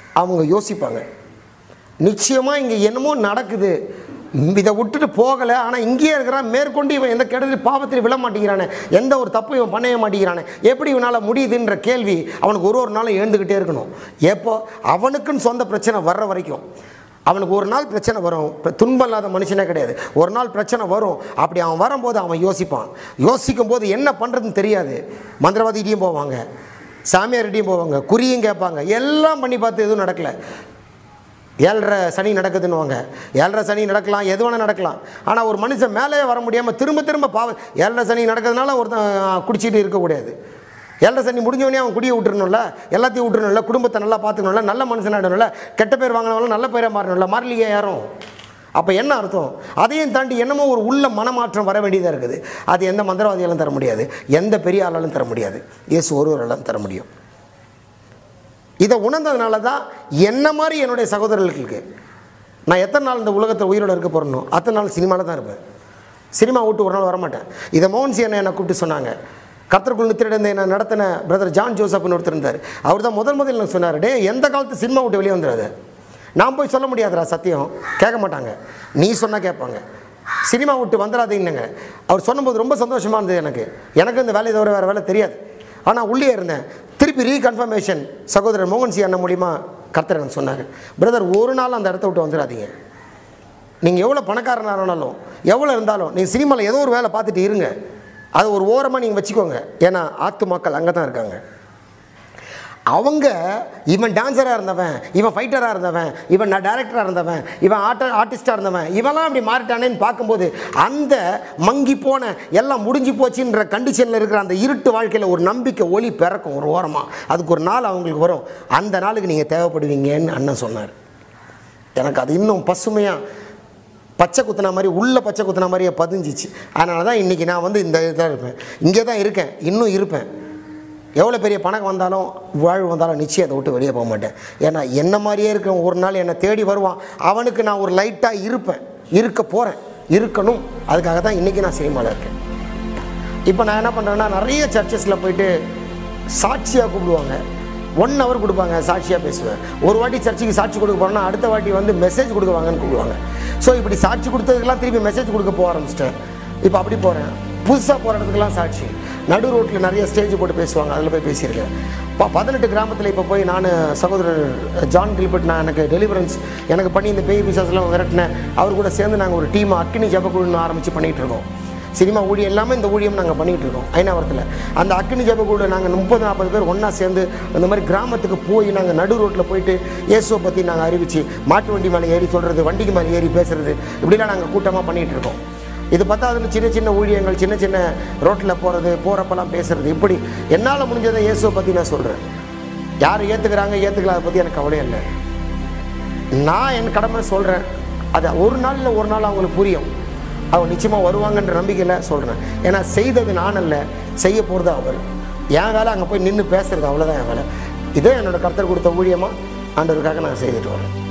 அவங்க யோசிப்பாங்க நிச்சயமாக இங்கே என்னமோ நடக்குது ம், இதை விட்டுட்டு போகலை ஆனால் இங்கேயே இருக்கிறான் மேற்கொண்டு இவன் எந்த கெடுதல் பாவத்தில் விழ மாட்டேங்கிறானே எந்த ஒரு தப்பு இவன் பண்ணவே மாட்டேங்கிறானே எப்படி இவனால் முடியுதுன்ற கேள்வி அவனுக்கு ஒரு ஒரு நாளும் எழுந்துக்கிட்டே இருக்கணும் எப்போ அவனுக்குன்னு சொந்த பிரச்சனை வர்ற வரைக்கும் அவனுக்கு ஒரு நாள் பிரச்சனை வரும் இப்ப துன்பம் இல்லாத மனுஷனே கிடையாது ஒரு நாள் பிரச்சனை வரும் அப்படி அவன் வரும்போது அவன் யோசிப்பான் யோசிக்கும் போது என்ன பண்ணுறதுன்னு தெரியாது மந்திரவாதிகிட்டையும் போவாங்க சாமியார்கிட்டையும் போவாங்க குறியும் கேட்பாங்க எல்லாம் பண்ணி பார்த்து எதுவும் நடக்கலை ஏழரை சனி நடக்குதுன்னுவாங்க ஏழரை சனி நடக்கலாம் எது வேணால் நடக்கலாம் ஆனால் ஒரு மனுஷன் மேலே வர முடியாமல் திரும்ப திரும்ப பாவ ஏழரை சனி நடக்கிறதுனால ஒருத்தன் குடிச்சிட்டு இருக்கக்கூடாது ஏழரை சனி முடிஞ்சவனே அவன் குடியை விட்டுறணும்ல எல்லாத்தையும் விட்டுறணும்ல குடும்பத்தை நல்லா பார்த்துக்கணும்ல நல்ல மனுஷனாகிடணும்ல கெட்ட பேர் வாங்கினவங்களும் நல்ல பேரை மாறணும்ல மாறலையே யாரும் அப்போ என்ன அர்த்தம் அதையும் தாண்டி என்னமோ ஒரு உள்ள மனமாற்றம் வர வேண்டியதாக இருக்குது அது எந்த மந்திரவாதியாலும் தர முடியாது எந்த பெரிய ஆளாலும் தர முடியாது இயேசு ஒருவராலும் தர முடியும் இதை உணர்ந்ததுனால தான் என்ன மாதிரி என்னுடைய சகோதரர்களுக்கு நான் எத்தனை நாள் இந்த உலகத்தில் உயிரோட இருக்க போகிறனோ அத்தனை நாள் சினிமாவில் தான் இருப்பேன் சினிமா விட்டு ஒரு நாள் வரமாட்டேன் இதை மோகன்சி என்ன என்னை கூப்பிட்டு சொன்னாங்க கத்தருக்குள் நித்திரிடந்த என்ன நடத்தின பிரதர் ஜான் ஜோசப்னு ஒருத்தர் இருந்தார் அவர் தான் முதல் முதல்ல எனக்கு சொன்னார் டே எந்த காலத்து சினிமா விட்டு வெளியே வந்துடாது நான் போய் சொல்ல முடியாதுடா சத்தியம் கேட்க மாட்டாங்க நீ சொன்னால் கேட்பாங்க சினிமா விட்டு வந்துடாதீங்கன்னு அவர் சொன்னபோது ரொம்ப சந்தோஷமாக இருந்தது எனக்கு எனக்கு இந்த வேலையை தவிர வேறு வேலை தெரியாது ஆனால் உள்ளே இருந்தேன் திருப்பி ரீகன்ஃபர்மேஷன் சகோதரர் மோகன் சி அண்ணன் மூலிமா கர்த்தர் எனக்கு சொன்னார் பிரதர் ஒரு நாள் அந்த இடத்த விட்டு வந்துடாதீங்க நீங்கள் எவ்வளோ பணக்காரனாக இருந்தாலும் எவ்வளோ இருந்தாலும் நீங்கள் சினிமாவில் ஏதோ ஒரு வேலை பார்த்துட்டு இருங்க அது ஒரு ஓரமாக நீங்கள் வச்சுக்கோங்க ஏன்னா ஆத்து மக்கள் அங்கே தான் இருக்காங்க அவங்க இவன் டான்ஸராக இருந்தவன் இவன் ஃபைட்டராக இருந்தவன் இவன் டேரக்டராக இருந்தவன் இவன் ஆட்ட ஆர்டிஸ்டாக இருந்தவன் இவெல்லாம் அப்படி மாறிட்டானேன்னு பார்க்கும்போது அந்த மங்கி போன எல்லாம் முடிஞ்சு போச்சுன்ற கண்டிஷனில் இருக்கிற அந்த இருட்டு வாழ்க்கையில் ஒரு நம்பிக்கை ஒளி பிறக்கும் ஒரு ஓரமாக அதுக்கு ஒரு நாள் அவங்களுக்கு வரும் அந்த நாளுக்கு நீங்கள் தேவைப்படுவீங்கன்னு அண்ணன் சொன்னார் எனக்கு அது இன்னும் பசுமையாக பச்சை குத்துன மாதிரி உள்ள பச்சை குத்துன மாதிரியே பதிஞ்சிச்சு அதனால தான் இன்றைக்கி நான் வந்து இந்த இதாக இருப்பேன் இங்கே தான் இருக்கேன் இன்னும் இருப்பேன் எவ்வளோ பெரிய பணம் வந்தாலும் வாழ்வு வந்தாலும் நிச்சயம் அதை விட்டு வெளியே போக மாட்டேன் ஏன்னா என்ன மாதிரியே இருக்க ஒரு நாள் என்னை தேடி வருவான் அவனுக்கு நான் ஒரு லைட்டாக இருப்பேன் இருக்க போகிறேன் இருக்கணும் அதுக்காக தான் இன்றைக்கி நான் சினிமாவில் இருக்கேன் இப்போ நான் என்ன பண்ணுறேன்னா நிறைய சர்ச்சஸில் போயிட்டு சாட்சியாக கூப்பிடுவாங்க ஒன் ஹவர் கொடுப்பாங்க சாட்சியாக பேசுவேன் ஒரு வாட்டி சர்ச்சுக்கு சாட்சி கொடுக்க போகிறேன்னா அடுத்த வாட்டி வந்து மெசேஜ் கொடுக்குவாங்கன்னு கூப்பிடுவாங்க ஸோ இப்படி சாட்சி கொடுத்ததுக்கெல்லாம் திருப்பி மெசேஜ் கொடுக்க போக ஆரம்பிச்சிட்டேன் இப்போ அப்படி போகிறேன் புதுசாக போகிற இடத்துக்குலாம் சாட்சி நடு ரோட்டில் நிறைய ஸ்டேஜ் போட்டு பேசுவாங்க அதில் போய் பேசியிருக்கேன் இப்போ பதினெட்டு கிராமத்தில் இப்போ போய் நான் சகோதரர் ஜான் கில்பர்ட் நான் எனக்கு டெலிவரன்ஸ் எனக்கு பண்ணி இந்த பேய் பிசாஸ்லாம் விரட்டினேன் அவர் கூட சேர்ந்து நாங்கள் ஒரு டீம் அக்கினி ஜபக்குழுன்னு ஆரம்பித்து பண்ணிகிட்டு இருக்கோம் சினிமா ஊழியம் எல்லாமே இந்த ஊழியம் நாங்கள் பண்ணிகிட்டு இருக்கோம் ஐநாவரத்தில் அந்த அக்கினி ஜபக்குழு நாங்கள் முப்பது நாற்பது பேர் ஒன்றா சேர்ந்து அந்த மாதிரி கிராமத்துக்கு போய் நாங்கள் நடு ரோட்டில் போயிட்டு இயேசுவை பற்றி நாங்கள் அறிவித்து மாட்டு வண்டி மேலே ஏறி சொல்கிறது வண்டிக்கு மேலே ஏறி பேசுறது இப்படிலாம் நாங்கள் கூட்டமாக பண்ணிகிட்டு இருக்கோம் இது பத்தாதுன்னு சின்ன சின்ன ஊழியங்கள் சின்ன சின்ன ரோட்டில் போகிறது போகிறப்பெல்லாம் பேசுறது இப்படி என்னால் முடிஞ்சதை இயேசுவை பற்றி நான் சொல்கிறேன் யார் ஏற்றுக்கிறாங்க ஏற்றுக்கல அதை பற்றி எனக்கு கவலையே இல்லை நான் என் கடமை சொல்கிறேன் அது ஒரு நாளில் ஒரு நாள் அவங்களுக்கு புரியும் அவங்க நிச்சயமாக வருவாங்கன்ற நம்பிக்கையில் சொல்கிறேன் ஏன்னா செய்தது நான் அல்ல செய்ய போகிறது அவர் என் வேலை அங்கே போய் நின்று பேசுறது அவ்வளோதான் என் வேலை இதே என்னோட கர்த்தர் கொடுத்த ஊழியமாக ஆண்டவருக்காக நான் செய்துட்டு வரேன்